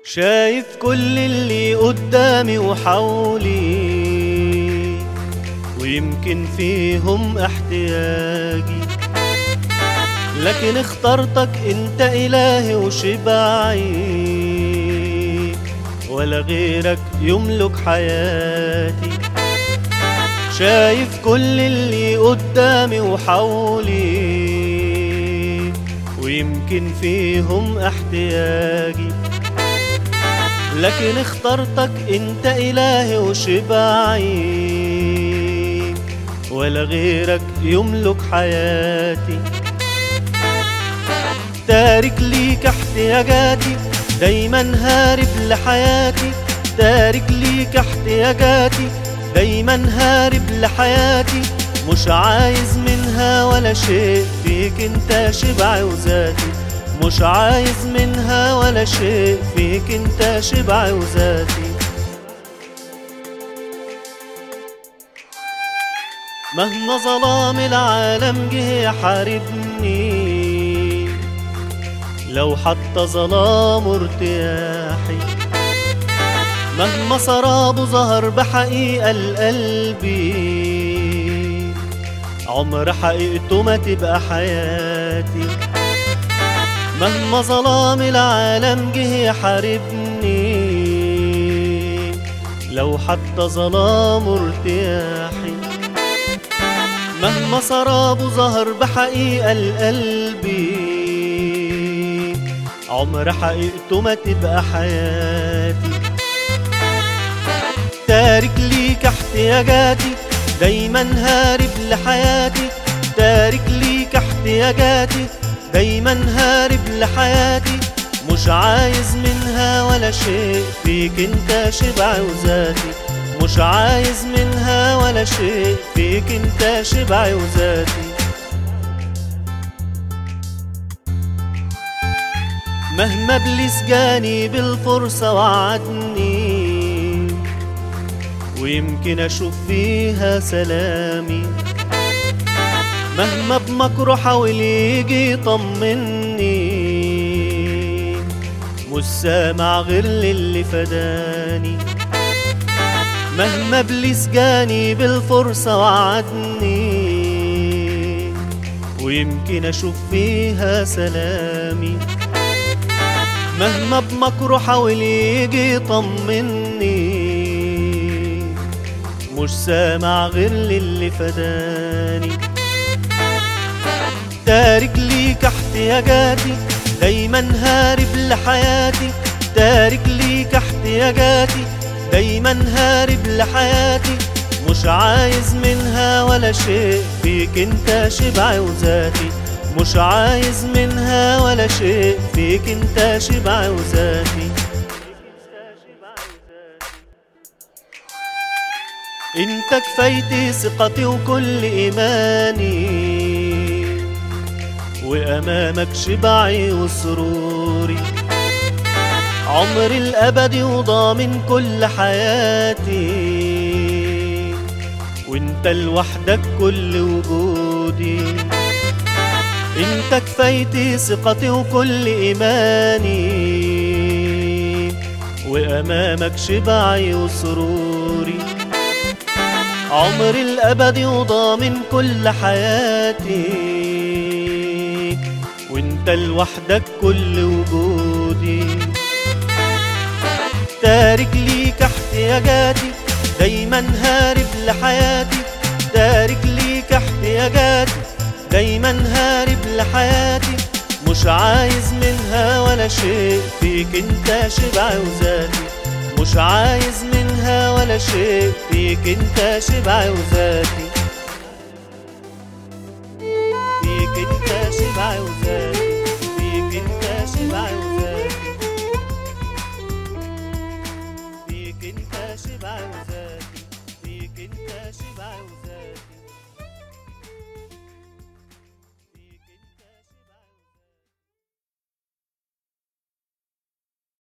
شايف كل اللي قدامي وحولي ويمكن فيهم احتياجي لكن اخترتك انت الهي وشبعي ولا غيرك يملك حياتي شايف كل اللي قدامي وحولي ويمكن فيهم احتياجي لكن اخترتك انت الهي وشبعي ولا غيرك يملك حياتي تارك ليك احتياجاتي دايما هارب لحياتي تارك ليك احتياجاتي دايما هارب لحياتي مش عايز منها ولا شيء فيك انت شبعي وذاتي مش عايز منها ولا شيء فيك انت شبعي وذاتي مهما ظلام العالم جه يحاربني لو حتى ظلام ارتياحي مهما سرابه ظهر بحقيقة لقلبي عمر حقيقته ما تبقى حياتي مهما ظلام العالم جه يحاربني لو حتى ظلام ارتياحي مهما سرابه ظهر بحقيقة لقلبي عمر حقيقته ما تبقى حياتي تارك ليك احتياجاتي دايما هارب لحياتي تارك ليك احتياجاتي دايما هارب لحياتي مش عايز منها ولا شيء فيك انت شبعي وذاتي مش عايز منها ولا شيء فيك انت شبعي وذاتي مهما ابليس جاني بالفرصة وعدني ويمكن اشوف فيها سلامي مهما بمكره حاول يجي يطمني مش سامع غير للي فداني مهما ابليس جاني بالفرصة وعدني ويمكن اشوف فيها سلامي مهما بمكره حاول يجي يطمني مش سامع غير للي فداني تارك ليك احتياجاتي دايما هارب لحياتي تارك ليك احتياجاتي دايما هارب لحياتي مش عايز منها ولا شيء فيك انت شبعي وذاتي مش عايز منها ولا شيء فيك انت شبعي وذاتي انت كفايتي ثقتي وكل ايماني وامامك شبعي وسروري عمري الابدي وضامن كل حياتي وانت لوحدك كل وجودي انت كفايتي ثقتي وكل ايماني وامامك شبعي وسروري عمري الابدي وضامن كل حياتي وانت لوحدك كل وجودي تارك ليك احتياجاتي دايما هارب لحياتي تارك ليك احتياجاتي دايما هارب لحياتي مش عايز منها ولا شيء فيك انت شبعي وذاتي مش عايز منها ولا شيء فيك انت شبعي وذاتي فيك انت شبعي وذاتي فيك انت شبعي وذاتي فيك انت شبعي وذاتي فيك انت شبعي وذاتي